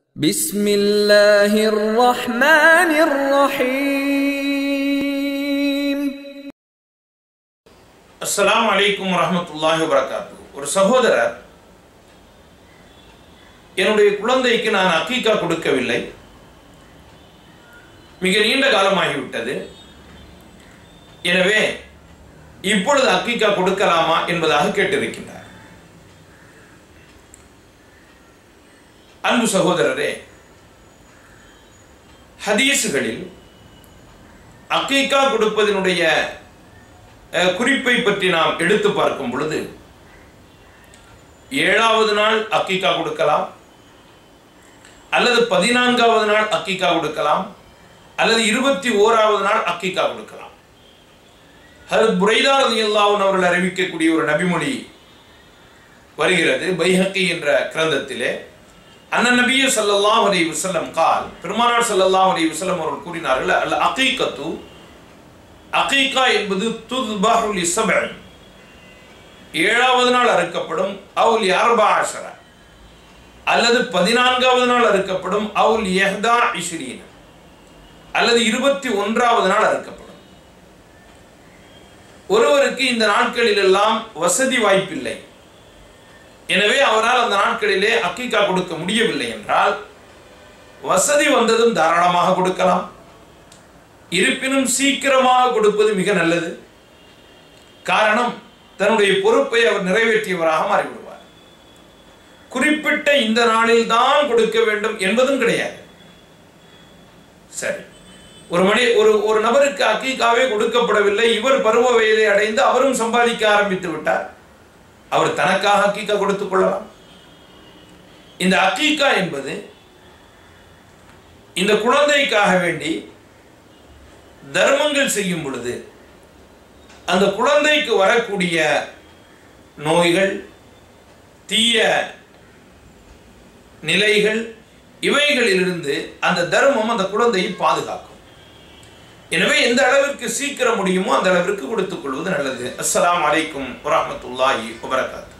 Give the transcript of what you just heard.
بسم الله الرحمن الرحيم அஸ்ஸலாமு அலைக்கும் வரஹ்மத்துல்லாஹி வபரகாத்து ஒரு சகோதரர் என்னுடைய குழந்தைக்கு நான் அக்கீக்கா கொடுக்கவில்லை மிக நீண்ட காலமாகிவிட்டது எனவே இப்பொழுது அக்கீக்கா கொடுக்கலாமா என்பதாக கேட்டிருக்கின்றார் அன்பு சகோதரரே ஹதீஸுகளில் அக்கீக்கா கொடுப்பதனுடைய அஹ், குறிப்பை பற்றி நாம் எடுத்து பார்க்கும் பொழுது ஏழாவது நாள் அக்கீக்கா கொடுக்கலாம் அல்லது பதினான்காவது நாள் அக்கீக்கா கொடுக்கலாம் அல்லது இருபத்தி ஓராவது நாள் அக்கீக்கா கொடுக்கலாம் ஹரத் புரைதா ரலியல்லாஹு அவர்கள் அறிவிக்கக்கூடிய ஒரு நபிமொழி வருகிறது பைஹக்கி என்ற கிரந்தத்திலே அண்ணன் நபிய ஸல்லல்லாஹு அலைஹி வஸல்லம் கால் பெருமானார் ஸல்லல்லாஹு அலைஹி வஸல்லம் அவர்கள் கூறினார்கள் அல் அகீகத்து அகீகா என்பது துத்பஹு லிஸப்இ ஏழாவது நாள் அறுக்கப்படும் அவுல் அர்பா அஷர அல்லது பதினான்காவது நாள் அறுக்கப்படும் அவுல் யஹ்தா இஷ்ரீன் அல்லது இருபத்தி ஒன்றாவது நாள் அறுக்கப்படும் ஒருவருக்கு இந்த நாட்களில் எல்லாம் வசதி வாய்ப்பில்லை எனவே அவரால் அந்த நாட்களிலே அக்கீக்கா கொடுக்க முடியவில்லை என்றால் வசதி வந்ததும் தாராளமாக கொடுக்கலாம் இருப்பினும் சீக்கிரமாக கொடுப்பது மிக நல்லது காரணம் தன்னுடைய பொறுப்பை அவர் நிறைவேற்றியவராக மாறிவிடுவார் குறிப்பிட்ட இந்த நாளில் தான் கொடுக்க வேண்டும் என்பதும் கிடையாது சரி ஒரு மணி ஒரு ஒரு நபருக்கு அக்கீக்காவே கொடுக்கப்படவில்லை இவர் பருவ வயதை அடைந்து அவரும் சம்பாதிக்க ஆரம்பித்து விட்டார் அவர் தனக்காக அக்கீக்கா கொடுத்துக் கொள்ளலாம் இந்த அக்கீக்கா என்பது இந்த குழந்தைக்காக வேண்டி தர்மங்கள் செய்யும் பொழுது அந்த குழந்தைக்கு வரக்கூடிய நோய்கள் தீய நிலைகள் இவைகளிலிருந்து அந்த தர்மம் அந்த குழந்தையை பாதுகாக்கும் எனவே எந்த அளவிற்கு சீக்கிரம் முடியுமோ அந்த அளவிற்கு கொடுத்துக் கொள்வது நல்லது அஸ்ஸலாமு அலைக்கும் வரஹ்மத்துல்லாஹி வபரகாத்து